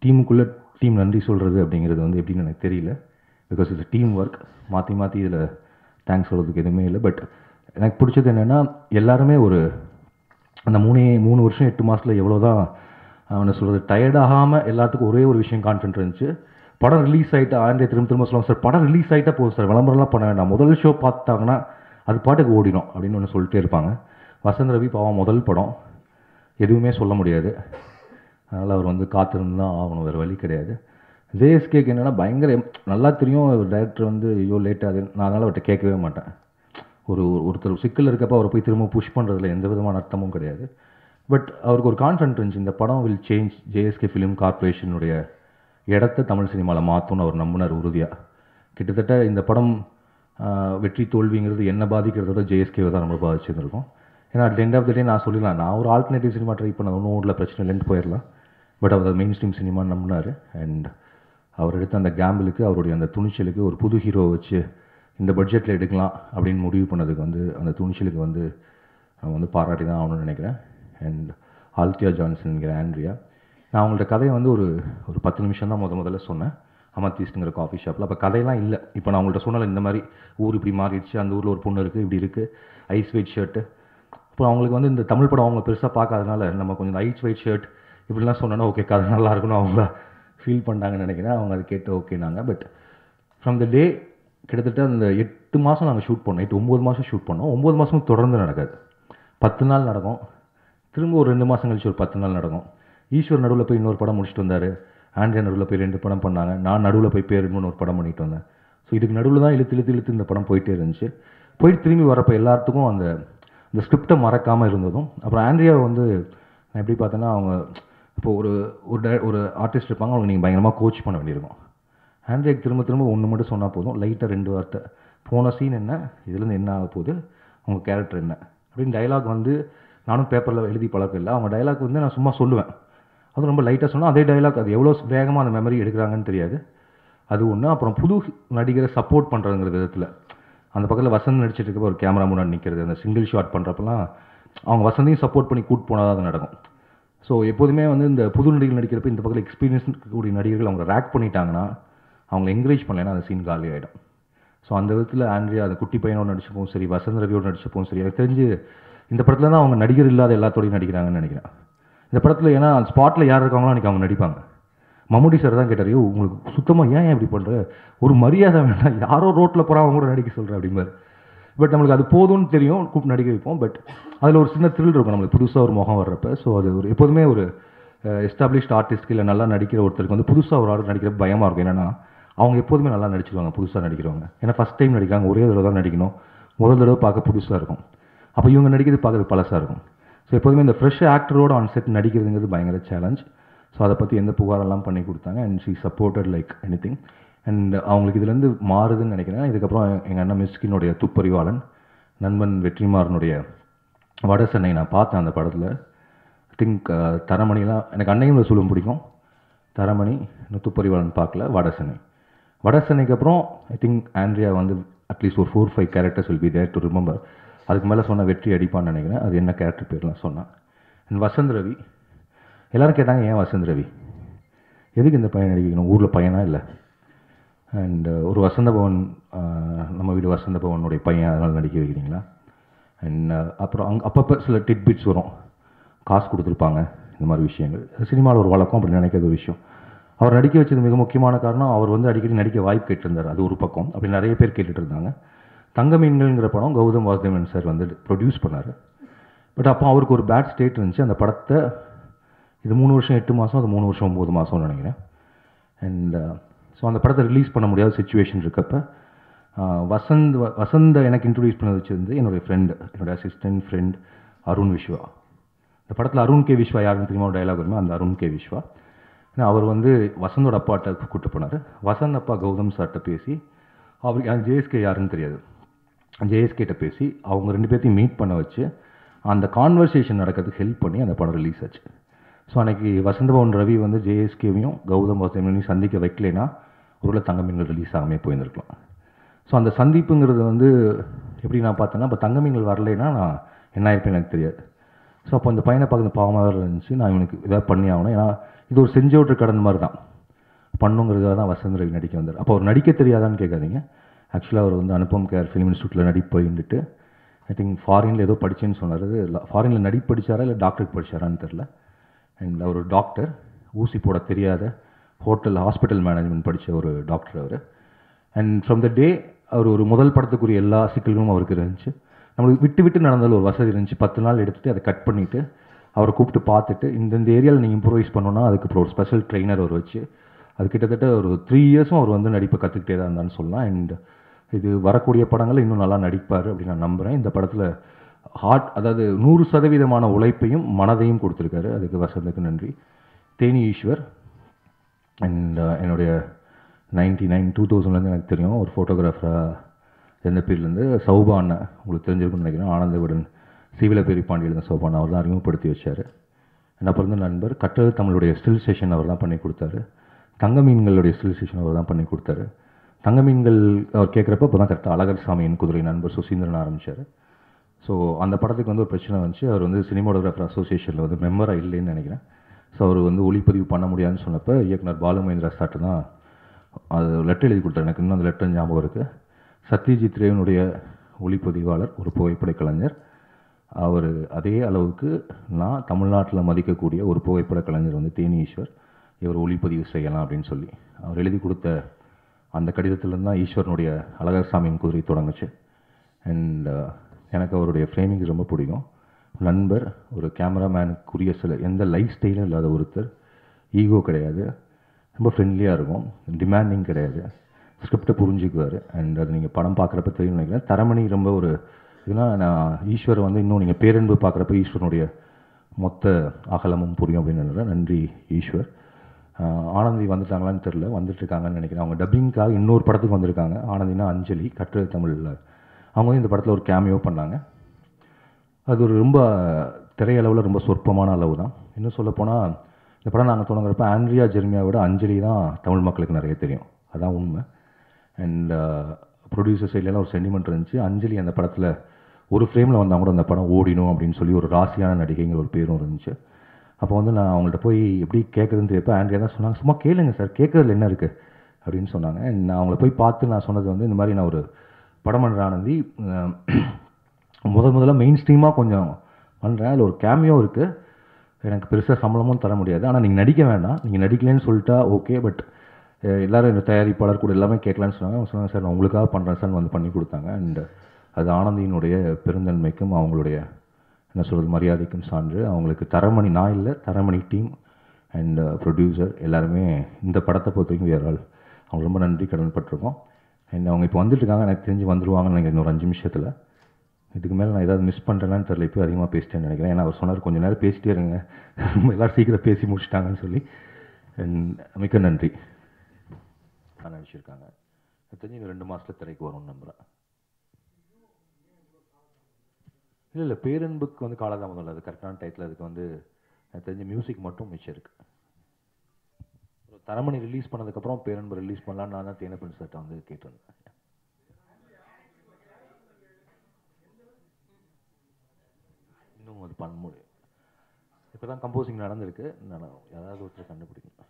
டீமுக்குள்ளே team நன்றி சொல்கிறது அப்படிங்கிறது வந்து எப்படின்னு எனக்கு தெரியல பிகாஸ் இட்ஸ் டீம் ஒர்க் மாற்றி மாற்றி இதில் தேங்க்ஸ் சொல்கிறதுக்கு எதுவுமே இல்லை பட் எனக்கு பிடிச்சது என்னென்னா எல்லாருமே ஒரு அந்த மூணே மூணு வருஷம் எட்டு மாதத்தில் எவ்வளோ தான் அவனை சொல்கிறது டயர்டாகாமல் எல்லாத்துக்கும் ஒரே ஒரு விஷயம் கான்ஃபிடென்ட் இருந்துச்சு படம் ரிலீஸ் ஆகிட்டு ஆண்டே திரும்ப திரும்ப சொல்லுவாங்க சார் படம் ரிலீஸ் ஆகிட்டா போதும் சார் விளம்பரம்லாம் பண்ண வேண்டாம் முதல் ஷோ பார்த்தாங்கன்னா அது பாட்டுக்கு ஓடிடும் அப்படின்னு ஒன்று சொல்லிட்டே இருப்பாங்க வசந்த் ரவி பாவம் முதல் படம் எதுவுமே சொல்ல முடியாது அதனால் அவர் வந்து காத்திருந்து தான் ஆகணும் வேறு வழி கிடையாது ஜேஎஸ்கேக்கு என்னென்னா பயங்கர நல்லா தெரியும் டேரக்டர் வந்து ஐயோ லேட் ஆகுது நான் அதனால் அவர்கிட்ட கேட்கவே மாட்டேன் ஒரு ஒருத்தர் சிக்கல் இருக்கப்போ அவரை போய் திரும்ப புஷ் பண்ணுறதுல எந்த விதமான அர்த்தமும் கிடையாது பட் அவருக்கு ஒரு கான்ஃபிடன்ட் இருந்துச்சு இந்த படம் வில் சேஞ்ச் ஜேஎஸ்கே ஃபிலிம் கார்ப்பரேஷனுடைய இடத்த தமிழ் சினிமாவில் மாற்றும்னு அவர் நம்பினார் உறுதியாக கிட்டத்தட்ட இந்த படம் ஆஹ், வெற்றி தோல்விங்கிறது என்ன பாதிக்கிறதோட ஜேஎஸ்கேவை தான் நம்ம பாதிச்சிருந்திருக்கோம் ஏன்னா at end of the day நான் சொல்லிடலாம் நான் ஒரு ஆல்டர்னேட்டிவ் சினிமா ட்ரை பண்ண ஒன்றும் ஊரில் பிரச்சனை இல்லைன்னு போயிடலாம் பட் அவர் மெயின் ஸ்ட்ரீம் சினிமான்னு நம்பினார் அண்ட் அவர் எடுத்த அந்த கேம்பிளுக்கு அவருடைய அந்த துணிச்சலுக்கு ஒரு புது ஹீரோ வச்சு இந்த பட்ஜெட்டில் எடுக்கலாம் அப்படின்னு முடிவு பண்ணதுக்கு வந்து அந்த துணிச்சலுக்கு வந்து நான் வந்து பாராட்டி தான் ஆகணும்னு நினைக்கிறேன் அண்ட் ஆல்தியா ஜான்சன்ங்கிற ஆண்ட்ரியா நான் அவங்கள்ட்ட கதையை வந்து ஒரு ஒரு பத்து நிமிஷம் தான் முத முதல்ல சொன்னேன் அமர்தீஸ்ட்டுங்கிற காஃபி ஷாப்பில் அப்போ கதையெல்லாம் இல்லை இப்போ நான் உங்கள்ட்ட சொன்னல இந்த மாதிரி ஊர் இப்படி மாறிடுச்சு அந்த ஊரில் ஒரு பொண்ணு இருக்குது இப்படி இருக்குது ஐஸ் வெயிட் ஷர்ட்டு இப்போ அவங்களுக்கு வந்து இந்த தமிழ் படம் அவங்க பெருசாக பார்க்காதனால நம்ம கொஞ்சம் ஐஸ் வெயிட் ஷர்ட் இப்படிலாம் சொன்னோன்னா ஓகே கதை நல்லா இருக்குன்னு அவங்க ஃபீல் பண்ணாங்கன்னு நினைக்கிறேன் அவங்க அதை கேட்டு ஓகேனாங்க பட் ஃப்ரம் த டே கிட்டத்தட்ட அந்த எட்டு மாதம் நாங்கள் ஷூட் பண்ணோம் எட்டு ஒம்பது மாதம் ஷூட் பண்ணோம் ஒம்பது மாதமும் தொடர்ந்து நடக்காது பத்து நாள் நடக்கும் திரும்ப ஒரு ரெண்டு மாதம் கழிச்சு ஒரு பத்து நாள் நடக்கும் ஈஸ்வர் நடுவில் போய் இன்னொரு படம் முடிச்சுட்டு வந்தார் ஆண்ட்ரியா நடுவில் போய் ரெண்டு படம் பண்ணாங்க நான் நடுவில் போய் பேர் இன்னொரு படம் பண்ணிட்டு வந்தேன் ஸோ இதுக்கு நடுவில் தான் இழுத்து இழுத்து இழுத்து இந்த படம் போயிட்டே இருந்துச்சு போயிட்டு திரும்பி வரப்போ எல்லாத்துக்கும் அந்த இந்த ஸ்கிரிப்டை மறக்காமல் இருந்ததும் அப்புறம் ஆண்ட்ரியாவை வந்து நான் எப்படி பார்த்தேன்னா அவங்க இப்போ ஒரு ஒரு di- ஒரு ஆர்டிஸ்ட் இருப்பாங்க அவங்க நீங்கள் பயங்கரமாக கோச் பண்ண வேண்டியிருக்கும் ஆண்ட்ரியாக்கு திரும்ப திரும்ப ஒன்று மட்டும் சொன்னால் போதும் லைட்டாக ரெண்டு வார்த்தை போன சீன் என்ன இதுலேருந்து என்ன ஆக போகுது அவங்க கேரக்டர் என்ன அப்படின்னு டயலாக் வந்து நானும் பேப்பரில் எழுதி பழக்கம் இல்லை அவங்க டயலாக் வந்து நான் சும்மா சொல்லுவேன் அது ரொம்ப லைட்டாக சொன்னால் அதே டயலாக் அது எவ்வளோ வேகமாக அந்த மெமரி எடுக்கிறாங்கன்னு தெரியாது அது ஒன்று அப்புறம் புது நடிகரை சப்போர்ட் பண்ணுறதுங்கிற விதத்தில் அந்த பக்கத்தில் வசந்த் நடிச்சிட்டு இருக்கப்ப ஒரு கேமரா முன்னாடி நிற்கிறது அந்த சிங்கிள் ஷாட் பண்ணுறப்பெல்லாம் அவங்க வசந்தையும் சப்போர்ட் பண்ணி கூட்டு போனால் தான் அது நடக்கும் ஸோ எப்போதுமே வந்து இந்த புது நடிகர்கள் நடிக்கிறப்ப இந்த பக்கத்தில் எக்ஸ்பீரியன்ஸ் இருக்கக்கூடிய நடிகர்கள் அவங்க ரேக் பண்ணிட்டாங்கன்னா அவங்க என்கரேஜ் பண்ணலைன்னா அந்த சீன் காலி ஆகிடும் ஸோ அந்த விதத்தில் ஆண்ட்ரியா அந்த குட்டி பையனோட நடிச்சப்பவும் சரி வசந்த் ரவியோட நடிச்சப்பவும் சரி எனக்கு தெரிஞ்சு இந்த படத்தில் தான் அவங்க நடிகர் இல்லாத எல்லாத்தோடையும் நடிக்கிறாங்கன்னு நினைக்கிறேன் இந்த படத்தில் ஏன்னா அந்த ஸ்பாட்டில் யார் இருக்காங்களோ அன்றைக்கி அவங்க நடிப்பாங்க மம்முட்டி சார் தான் கேட்டார் "ஐயோ, உங்களுக்கு சுத்தமாக ஏன் இப்படி பண்ணுற ஒரு மரியாதை வேண்டாம் யாரோ ரோட்டில் போகிறா அவங்க கூட நடிக்க சொல்கிற அப்படிம்பாரு பட் நம்மளுக்கு அது போதும்னு தெரியும் கூப்பிட்டு நடிக்க வைப்போம் பட் அதில் ஒரு சின்ன த்ரில் இருக்கும் நம்மளுக்கு புதுசாக ஒரு முகம் வர்றப்ப ஸோ அது ஒரு எப்போதுமே ஒரு எஸ்டாப்ளிஷ்ட் ஆர்டிஸ்ட்க்கு இல்லை நல்லா நடிக்கிற ஒருத்தருக்கு வந்து புதுசாக ஒரு ஆள் நடிக்கிற பயமாக இருக்கும் என்னன்னா அவங்க எப்போதுமே நல்லா நடிச்சிருவாங்க புதுசாக நடிக்கிறவங்க ஏன்னா ஃபஸ்ட் டைம் நடிக்கிறாங்க ஒரே தடவை தான் நடிக்கணும் முதல் தடவை பார்க்க புதுசாக இருக்கும் அப்போ இவங்க நடிக்கிறது பார்க்கறது பழசாக இருக்கும் ஸோ எப்போதுமே இந்த ஃப்ரெஷ் ஆக்டரோட ஆன் செட் நடிக்கிறதுங்கிறது பயங்கர சேலஞ்ச் ஸோ அதை பற்றி எந்த புகாரெல்லாம் பண்ணி கொடுத்தாங்க and she supported like anything and அவங்களுக்கு இதுலேருந்து மாறுதுன்னு நினைக்கிறேன் இதுக்கப்புறம் எங்கள் அண்ணன் மிஸ்கினுடைய துப்பறிவாளன் நண்பன் வெற்றிமாறனுடைய வட சென்னை நான் பார்த்தேன் அந்த படத்தில் ஐ திங்க் தரமணிலாம் எனக்கு அன்னையும் சொல்லும் பிடிக்கும் தரமணி இன்னும் துப்பறிவாளன் பார்க்கல வட சென்னை வட சென்னைக்கு அப்புறம் ஐ திங்க் ஆண்ட்ரியா வந்து அட்லீஸ்ட் ஒரு four five characters will be there to remember அதுக்கு மேலே சொன்ன வெற்றி அடிப்பான்னு நினைக்கிறேன் அது என்ன கேரக்டர் பேர்லாம் சொன்னான் அண்ட் வசந்த் ரவி எல்லாரும் கேட்டாங்க ஏன் வசந்த் ரவி எதுக்கு இந்த பையன் நடிக்கணும் ஊரில் பையனா இல்லை அண்ட் ஒரு வசந்த பவன் அஹ், நம்ம வீடு வசந்த பவனுடைய பையன் அதனால் நடிக்க வைக்கிறீங்களா அண்ட் அப்புறம் அங்கே அப்பப்போ சில டிட்பிட்ஸ் வரும் காசு கொடுத்துருப்பாங்க இந்த மாதிரி விஷயங்கள் சினிமாவில் ஒரு வழக்கம் அப்படி நினைக்கிற ஒரு விஷயம் அவர் நடிக்க வச்சது மிக முக்கியமான காரணம் அவர் வந்து அடிக்கடி நடிக்க வாய்ப்பு கேட்டிருந்தார் அது ஒரு பக்கம் அப்படி நிறைய பேர் கேட்டுட்டு இருந்தாங்க தங்க மீன்கள்ங்கிற படம் கௌதம் வாசுதேவன் சார் வந்து ப்ரொடியூஸ் பண்ணார் பட் அப்போ அவருக்கு ஒரு பேட் ஸ்டேட் இருந்துச்சு அந்த படத்தை இது மூணு வருஷம் எட்டு மாதம் அது மூணு வருஷம் ஒம்பது மாதம்னு நினைக்கிறேன் அண்ட் ஸோ அந்த படத்தை ரிலீஸ் பண்ண முடியாத சுச்சுவேஷன் இருக்கப்ப ஆஹ், வசந்த் வ- வசந்த எனக்கு இன்ட்ரடியூஸ் பண்ண வச்சிருந்து என்னுடைய ஃப்ரெண்டு என்னோட அசிஸ்டன்ட் ஃப்ரெண்ட் அருண் விஸ்வா இந்த படத்தில் அருண் கே விஸ்வா யாருன்னு தெரியுமா ஒரு டைலாக் வருமே அந்த அருண் கே விஸ்வா ஏன்னா அவர் வந்து வசந்தோட அப்பாட்ட கூப்பிட்டு போனார் வசந்த் அப்பா கௌதம் சார்கிட்ட பேசி அவருக்கு ஜேஎஸ்கே யாருன்னு தெரியாது ஜேஎஸ்கேட்ட பேசி அவங்க ரெண்டு பேர்த்தையும் மீட் பண்ண வச்சு அந்த கான்வர்சேஷன் நடக்கிறதுக்கு ஹெல்ப் பண்ணி அந்த படம் ரிலீஸ் ஆச்சு ஸோ அன்னைக்கு வசந்தபவன் ரவி வந்து ஜேஎஸ்கேவையும் கௌதம் வாசுதேவனையும் சந்திக்க வைக்கலைன்னா ஒருவேளை தங்கமீன்கள் ரிலீஸ் ஆகாமே போயிருந்திருக்கலாம் ஸோ அந்த சந்திப்புங்கிறது வந்து எப்படி நான் பார்த்தேன்னா இப்போ தங்கமீன்கள் வரலைன்னா நான் என்ன ஆயிருப்பேன் எனக்கு தெரியாது ஸோ அப்போ அந்த பையனை பார்க்க பாவமாக இருந்துச்சு நான் இவனுக்கு ஏதாவது பண்ணி ஆகணும் ஏன்னா இது ஒரு செஞ்சோட்டு கடன் மாதிரி தான் பண்ணுங்கிறதுக்காக தான் வசந்த் ரவி நடிக்க வந்தார் அப்போ அவர் நடிக்க தெரியாதான்னு கேட்காதீங்க ஆக்சுவலாக அவர் வந்து அனுபம் கேர் ஃபிலிம் இன்ஸ்டியூட்டில் நடிப்பு போயிட்டு ஐ திங்க் ஃபாரினில் ஏதோ படிச்சேன்னு சொன்னார் ஃபாரினில் நடிப்பு படிச்சாரா இல்லை டாக்டருக்கு படிச்சாரான்னு தெரில அண்ட் அவர் டாக்டர் ஊசி போட தெரியாத ஹோட்டல் ஹாஸ்பிட்டல் மேனேஜ்மெண்ட் படித்த ஒரு டாக்டர் அவர் அண்ட் ஃப்ரம் த டே அவர் ஒரு முதல் படத்துக்குரிய எல்லா சிக்கல்களும் அவருக்கு இருந்துச்சு நம்மளுக்கு விட்டு விட்டு நடந்தாலும் ஒரு வசதி இருந்துச்சு பத்து நாள் எடுத்துட்டு அதை கட் பண்ணிவிட்டு அவரை கூப்பிட்டு பார்த்துட்டு இந்த இந்த ஏரியாவில் நீங்கள் இம்ப்ரூவைஸ் பண்ணணும்னா அதுக்கு அப்புறம் ஒரு ஸ்பெஷல் ட்ரெயினர் அவர் வச்சு அது கிட்டத்தட்ட ஒரு த்ரீ இயர்ஸும் அவர் வந்து நடிப்பை கற்றுக்கிட்டே தான் இருந்தான்னு சொல்லலாம் அண்ட் இது வரக்கூடிய படங்கள் இன்னும் நல்லா நடிப்பார் அப்படின்னு நான் நம்புகிறேன் இந்த படத்தில் ஹார்ட் அதாவது நூறு சதவீதமான உழைப்பையும் மனதையும் கொடுத்துருக்காரு அதுக்கு வசந்துக்கு நன்றி தேனி ஈஸ்வர் அண்ட் என்னுடைய நைன்டி நைன் டூ தௌசண்ட்லேருந்து எனக்கு தெரியும் ஒரு ஃபோட்டோகிராஃபராக எந்த பீரியட்லேருந்து சௌபா அண்ணன் உங்களுக்கு தெரிஞ்சிருக்கும்னு நினைக்கிறேன் ஆனந்தவிடன் சிவில பெரிய பாண்டியில் சௌபான் அவர் தான் அறிமுகப்படுத்தி வச்சார் என்ன பிறந்த நண்பர் கட்டது தமிழுடைய ஸ்டில் ஸ்டேஷன் அவர் தான் பண்ணி கொடுத்தாரு தங்க மீன்களுடைய ஸ்டில் ஸ்டேஷன் அவர் தான் பண்ணி கொடுத்தாரு தங்க மீன்கள் அவர் கேட்குறப்ப இப்போ தான் கரெக்டாக அழகர் சாமியின் குதிரை நண்பர் சுசீந்திரன் ஆரம்பித்தார் ஸோ அந்த படத்துக்கு வந்து ஒரு பிரச்சனை வந்துச்சு அவர் வந்து சினிமாடோகிராஃபர் அசோசியேஷனில் வந்து மெம்பராக இல்லைன்னு நினைக்கிறேன் ஸோ அவர் வந்து ஒளிப்பதிவு பண்ண முடியாதுன்னு சொன்னப்போ இயக்குனர் பாலு மகேந்திரா சார்ட்டு தான் அது லெட்டர் எழுதி கொடுத்தாரு எனக்கு இன்னும் அந்த லெட்டர் ஞாபகம் இருக்குது சத்யஜித் ரேவனுடைய ஒளிப்பதிவாளர் ஒரு புகைப்பட கலைஞர் அவர் அதே அளவுக்கு நான் தமிழ்நாட்டில் மதிக்கக்கூடிய ஒரு புகைப்பட கலைஞர் வந்து தேனி ஈஸ்வர் இவர் ஒளிப்பதிவு செய்யலாம் அப்படின்னு சொல்லி அவர் எழுதி கொடுத்த அந்த கடிதத்திலேருந்து தான் ஈஸ்வரனுடைய அழகர்சாமியின் குதிரை தொடங்குச்சு அண்ட் எனக்கு அவருடைய ஃப்ரேமிங் ரொம்ப பிடிக்கும் நண்பர் ஒரு கேமராமேனுக்குரிய சில எந்த லைஃப் ஸ்டைலும் இல்லாத ஒருத்தர் ஈகோ கிடையாது ரொம்ப ஃப்ரெண்ட்லியாக இருக்கும் டிமாண்டிங் கிடையாது ஸ்கிரிப்டை புரிஞ்சுக்குவார் அண்ட் அது நீங்கள் படம் பார்க்குறப்ப தெரியும் நினைக்கிறேன் தரமணி ரொம்ப ஒரு இதுனா நான் ஈஸ்வர் வந்து இன்னும் நீங்கள் பேரன்பு பார்க்குறப்ப ஈஸ்வரனுடைய மொத்த அகலமும் புரியும் அப்படின்னு நினைக்கிறேன் நன்றி ஈஸ்வர் ஆஹ் ஆனந்தி வந்துட்டாங்களான்னு தெரில வந்துட்டு இருக்காங்கன்னு நினைக்கிறேன் அவங்க டப்பிங்காக இன்னொரு படத்துக்கு வந்திருக்காங்க ஆனந்தினா அஞ்சலி கற்று தமிழில் அவங்க வந்து இந்த படத்தில் ஒரு கேமியோ பண்ணாங்க அது ஒரு ரொம்ப திரையளவில் ரொம்ப சொற்பமான அளவு தான் இன்னும் சொல்லப்போனால் இந்த படம் நாங்கள் தொடங்குறப்ப ஆண்ட்ரியா ஜெர்மியா விட அஞ்சலி தான் தமிழ் மக்களுக்கு நிறைய தெரியும் அதான் உண்மை அண்ட் ப்ரொடியூசர் சைட்லலாம் ஒரு சென்டிமெண்ட் இருந்துச்சு அஞ்சலி அந்த படத்தில் ஒரு ஃப்ரேமில் வந்தால் கூட அந்த படம் ஓடிடும் அப்படின்னு சொல்லி ஒரு ராசியான நடிகைங்கிற ஒரு பேரும் இருந்துச்சு அப்போ வந்து நான் அவங்கள்ட்ட போய் எப்படி கேட்குறதுன்னு தெரியப்போ ஆண்ட்ரியா தான் சொன்னாங்க சும்மா கேளுங்க சார் கேட்குறதுல என்ன இருக்குது அப்படின்னு சொன்னாங்க And நான் அவங்கள போய் பார்த்து நான் சொன்னது வந்து இந்த மாதிரி நான் ஒரு படம் பண்ணுற ஆனந்தி அஹ், முதல் முதல்ல மெயின் ஸ்ட்ரீமாக கொஞ்சம் பண்ணுறேன் அதில் ஒரு கேமியோ இருக்குது எனக்கு பெருசாக சம்பளமும் தர முடியாது ஆனால் நீங்கள் நடிக்க வேண்டாம் நீங்கள் நடிக்கலைன்னு சொல்லிட்டா ஓகே பட் எல்லாரும் இந்த தயாரிப்பாளர் கூட எல்லாமே கேட்கலான்னு சொன்னாங்க அவங்க சொன்னாங்க சார் நான் உங்களுக்காக பண்ணுறேன் சார் வந்து பண்ணி கொடுத்தாங்க அண்ட் அது ஆனந்தியினுடைய பெருந்தன்மைக்கும் அவங்களுடைய என்ன சொல்கிறது மரியாதைக்கும் சான்று அவங்களுக்கு தரமணி நான் இல்லை தரமணி டீம் அண்ட் ப்ரொடியூசர் எல்லாருமே இந்த படத்தை பொறுத்த வரைக்கும் வேறு ஆள் அவங்க ரொம்ப நன்றி கடன் பட்டிருக்கோம் அண்ட் அவங்க இப்போ வந்துட்டு இருக்காங்க எனக்கு தெரிஞ்சு வந்துருவாங்கன்னு நினைக்கிறேன் இன்னொரு அஞ்சு நிமிஷத்தில் இதுக்கு மேலே நான் ஏதாவது மிஸ் பண்ணுறேன்னு தெரியல இப்போ அதிகமாக பேசிட்டேன்னு நினைக்கிறேன் ஏன்னா அவர் சொன்னார் கொஞ்ச நேரம் பேசிட்டே இருங்க எல்லாரும் சீக்கிரம் பேசி முடிச்சிட்டாங்கன்னு சொல்லி And மிக்க நன்றி நான் நினச்சிருக்காங்க எனக்கு தெரிஞ்சு இன்னும் ரெண்டு மாதத்தில் திரைக்கு வரும்னு நம்புகிறேன் இல்லை இல்லை பேரன்புக்கு வந்து காலதாமதம் இல்லை அது கரெக்டான டைட்டில் அதுக்கு வந்து எனக்கு தெரிஞ்ச மியூசிக் மட்டும் மிச்சம் இருக்கு ஒரு தரமணி ரிலீஸ் பண்ணதுக்கப்புறம் பேரன்பு ரிலீஸ் பண்ணலான்னு நான் தான் தேனப்பன் சார்ட்ட வந்து கேட்டிருந்தேன் இன்னும் அது பண்ண முடியும் இப்போ தான் கம்போசிங் நடந்திருக்கு நான் யாராவது ஒருத்தர் கண்டுபிடிக்கணும்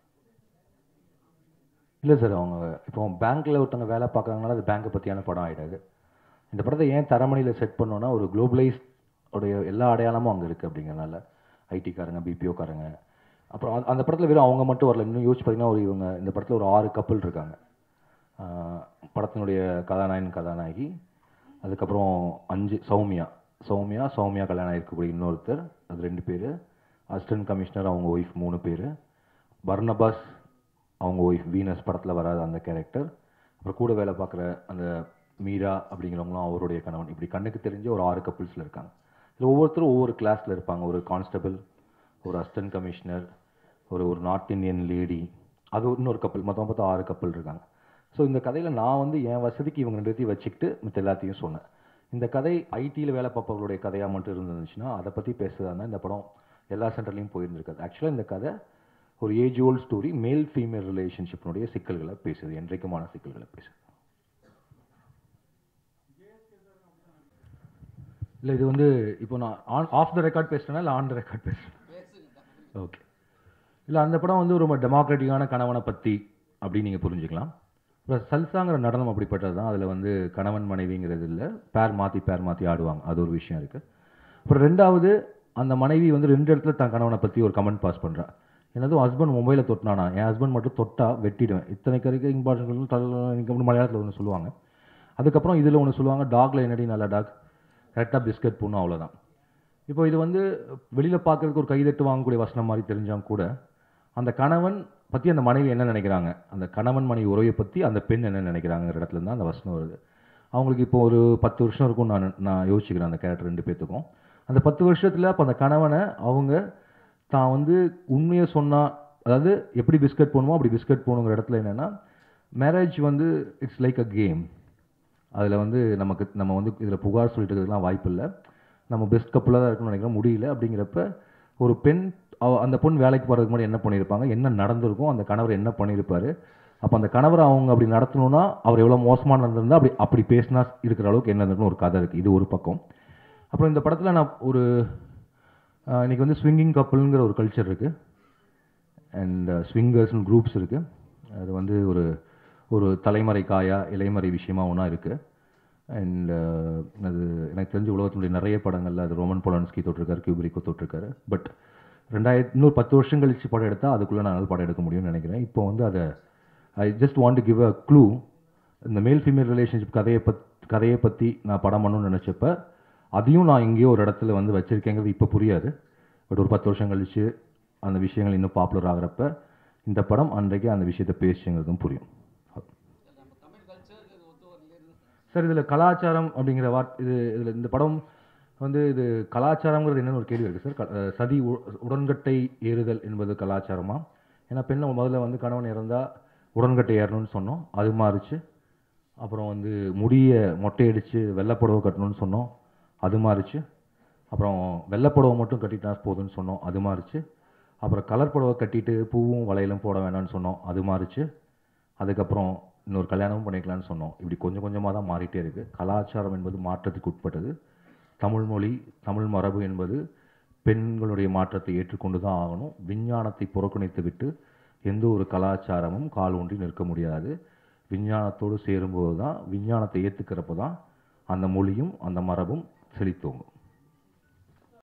இல்லை சார் அவங்க இப்போ பேங்க்கில் ஒருத்தவங்க வேலை பார்க்குறாங்கனால அது பேங்க்கை பற்றியான படம் ஆகிடாது இந்த படத்தை ஏன் தரமணியில் செட் பண்ணோன்னா ஒரு குளோபலைஸ் உடைய எல்லா அடையாளமும் அங்கே இருக்குது அப்படிங்கிறனால ஐடிக்காரங்க பிபிஓக்காரங்க அப்புறம் அந்த- அந்த படத்தில் வெறும் அவங்க மட்டும் வரல இன்னும் யோசிச்சு பார்த்தீங்கன்னா ஒரு இவங்க இந்த படத்தில் ஒரு ஆறு கப்பல் இருக்காங்க ஆஹ் படத்தினுடைய கதாநாயகன் கதாநாயகி அதுக்கப்புறம் அஞ்சு சௌமியா சௌமியா சௌமியா கல்யாணம் இருக்கக்கூடிய இன்னொருத்தர் அது ரெண்டு பேர் அசிஸ்டன்ட் கமிஷனர் அவங்க ஒய்ஃப் மூணு பேர் பர்னபாஸ் அவங்க ஒய்ஃப் வீனஸ் படத்தில் வராத அந்த கேரக்டர் அப்புறம் கூட வேலை பார்க்குற அந்த மீரா அப்படிங்கிறவங்களும் அவருடைய கணவன் இப்படி கண்ணுக்கு தெரிஞ்ச ஒரு ஆறு கப்பிள்ஸில் இருக்காங்க இதில் ஒவ்வொருத்தரும் ஒவ்வொரு கிளாஸில் இருப்பாங்க ஒரு கான்ஸ்டபிள் ஒரு அசிஸ்டன்ட் கமிஷனர் ஒரு ஒரு நார்த் இந்தியன் லேடி அது ஒரு இன்னொரு கப்பல் மொத்தம் பார்த்தா ஆறு கப்பல் இருக்காங்க ஸோ இந்த கதையில் நான் வந்து என் வசதிக்கு இவங்க ரெண்டுத்தையும் வச்சுக்கிட்டு மற்ற எல்லாத்தையும் சொன்னேன் இந்த கதை ஐடியில் வேலை பார்ப்பவர்களுடைய கதையாக மட்டும் இருந்துச்சுன்னா அதை பற்றி பேசுறதா இருந்தால் இந்த படம் எல்லா சென்டர்லையும் போயிருந்திருக்காது ஆக்சுவலாக இந்த கதை ஒரு age old story male female ரிலேஷன்ஷிப்னுடைய சிக்கல்களை பேசுது என்றைக்குமான சிக்கல்களை பேசுது இல்லை இது வந்து இப்போ நான் ஆன் ஆஃப் த ரெக்கார்ட் பேசுகிறேன்னா இல்லை ஆன் த ரெக்கார்ட் பேசுகிறேன் ஓகே இல்லை அந்த படம் வந்து ரொம்ப டெமோக்ராட்டிக்கான கணவனை பற்றி அப்படின்னு நீங்கள் புரிஞ்சுக்கலாம் ப்ளஸ் சல்சாங்கிற நடனம் அப்படிப்பட்டது தான் அதில் வந்து கணவன் மனைவிங்கிறது இல்லை பேர் மாற்றி பேர் மாற்றி ஆடுவாங்க அது ஒரு விஷயம் இருக்குது அப்புறம் ரெண்டாவது அந்த மனைவி வந்து ரெண்டு இடத்துல தன் கணவனை பற்றி ஒரு கமெண்ட் பாஸ் பண்ணுறா என்னதும் ஹஸ்பண்ட் மொபைலை தொட்டினானா என் ஹஸ்பண்ட் மட்டும் தொட்டா வெட்டிடுவேன் இத்தனை கறிக்கு இம்பார்ட்டன்ட் மலையாளத்தில் ஒன்று சொல்லுவாங்க அதுக்கப்புறம் இதில் ஒன்று சொல்லுவாங்க டாக்ல என்னடி நல்ல டாக் கரெக்டாக பிஸ்கட் போடணும் அவ்வளோதான் இப்போ இது வந்து வெளியில் பார்க்கறதுக்கு ஒரு கைதட்டு வாங்கக்கூடிய வசனம் மாதிரி தெரிஞ்சாலும் கூட அந்த கணவன் பற்றி அந்த மனைவி என்ன நினைக்கிறாங்க அந்த கணவன் மனைவி உறவை பற்றி அந்த பெண் என்ன நினைக்கிறாங்கிற இடத்துல தான் அந்த வசனம் வருது அவங்களுக்கு இப்போ ஒரு பத்து வருஷம் இருக்கும் நான் நான் யோசிச்சுக்கிறேன் அந்த கேரக்டர் ரெண்டு பேர்த்துக்கும் அந்த பத்து வருஷத்தில் அப்போ அந்த கணவனை அவங்க தான் வந்து உண்மையை சொன்னால் அதாவது எப்படி பிஸ்கட் போகணுமோ அப்படி பிஸ்கட் போகணுங்கிற இடத்துல என்னென்னா மேரேஜ் வந்து இட்ஸ் லைக் அ கேம் அதில் வந்து நமக்கு நம்ம வந்து இதில் புகார் சொல்லிட்டு இருக்கிறதுலாம் வாய்ப்பு இல்லை நம்ம பெஸ்ட் கப்பலாக தான் இருக்கணும்னு நினைக்கிறோம் முடியல அப்படிங்கிறப்ப ஒரு பெண் அவ அந்த பொண்ணு வேலைக்கு போகிறதுக்கு முன்னாடி என்ன பண்ணியிருப்பாங்க என்ன நடந்திருக்கும் அந்த கணவர் என்ன பண்ணியிருப்பாரு அப்போ அந்த கணவரை அவங்க அப்படி நடத்தணும்னா அவர் எவ்வளோ மோசமாக நடந்திருந்தா அப்படி அப்படி பேசினா இருக்கிற அளவுக்கு என்ன இருக்குன்னு ஒரு கதை இருக்குது இது ஒரு பக்கம் அப்புறம் இந்த படத்தில் நான் ஒரு ஆஹ், இன்னைக்கு வந்து ஸ்விங்கிங் கப்பலுங்கிற ஒரு கல்ச்சர் இருக்குது அண்ட் ஸ்விங்கர்ஸ்னு குரூப்ஸ் இருக்குது அது வந்து ஒரு ஒரு தலைமறை காயா இலைமறை விஷயமா ஒன்றா இருக்குது அண்ட் அது எனக்கு தெரிஞ்ச உலகத்தினுடைய நிறைய படங்கள்ல அது ரோமன் போலான்ஸ்கி தொட்டிருக்காரு கியூபரிக்கோ தொட்டிருக்காரு பட் ரெண்டாயிரத்தி இன்னொரு பத்து வருஷம் கழிச்சு படம் எடுத்தால் அதுக்குள்ளே நான் படம் எடுக்க முடியும்னு நினைக்கிறேன் இப்போ வந்து அதை I just want to give a clue இந்த மேல் ஃபீமேல் ரிலேஷன்ஷிப் கதையை பத் கதையை பற்றி நான் படம் பண்ணணும்னு நினச்சப்ப அதையும் நான் எங்கேயோ ஒரு இடத்துல வந்து வச்சிருக்கேங்கிறது இப்போ புரியாது பட் ஒரு பத்து வருஷம் கழிச்சு அந்த விஷயங்கள் இன்னும் பாப்புலர் ஆகிறப்ப இந்த படம் அன்றைக்கு அந்த விஷயத்தை பேசுங்கிறதும் புரியும் சார் இதில் கலாச்சாரம் அப்படிங்கிற வார்த்தை இது இதில் இந்த படம் வந்து இது கலாச்சாரங்கிறது என்னன்னு ஒரு கேள்வி இருக்குது சார் க- அஹ் சதி உ- உடன்கட்டை ஏறுதல் என்பது கலாச்சாரமா ஏன்னா பெண்ணை முதல்ல வந்து கணவன் இறந்தால் உடன்கட்டை ஏறணும்னு சொன்னோம் அது மாறிச்சு அப்புறம் வந்து முடியை மொட்டையடிச்சு வெள்ளைப்புடவை கட்டணும்னு சொன்னோம் அது மாறிச்சு அப்புறம் வெள்ளைப்புடவை மட்டும் கட்டிட்டா போதும்னு சொன்னோம் அது மாறிச்சு அப்புறம் கலர் புடவை கட்டிட்டு பூவும் வளையலும் போட வேணாம்னு சொன்னோம் அது மாறிச்சு அதுக்கப்புறம் இன்னொரு கல்யாணமும் பண்ணிக்கலாம்னு சொன்னோம் இப்படி கொஞ்சம் கொஞ்சமாக தான் மாறிட்டே இருக்கு கலாச்சாரம் என்பது மாற்றத்துக்கு உட்பட்டது தமிழ் மொழி தமிழ் மரபு என்பது பெண்களுடைய மாற்றத்தை ஏற்றுக்கொண்டு தான் ஆகணும் விஞ்ஞானத்தை புறக்கணித்து விட்டு எந்த ஒரு கலாச்சாரமும் கால் ஊன்றி நிற்க முடியாது விஞ்ஞானத்தோடு சேரும்போது தான் விஞ்ஞானத்தை ஏற்றுக்கிறப்ப தான் அந்த மொழியும் அந்த மரபும் செழித்தோங்கும்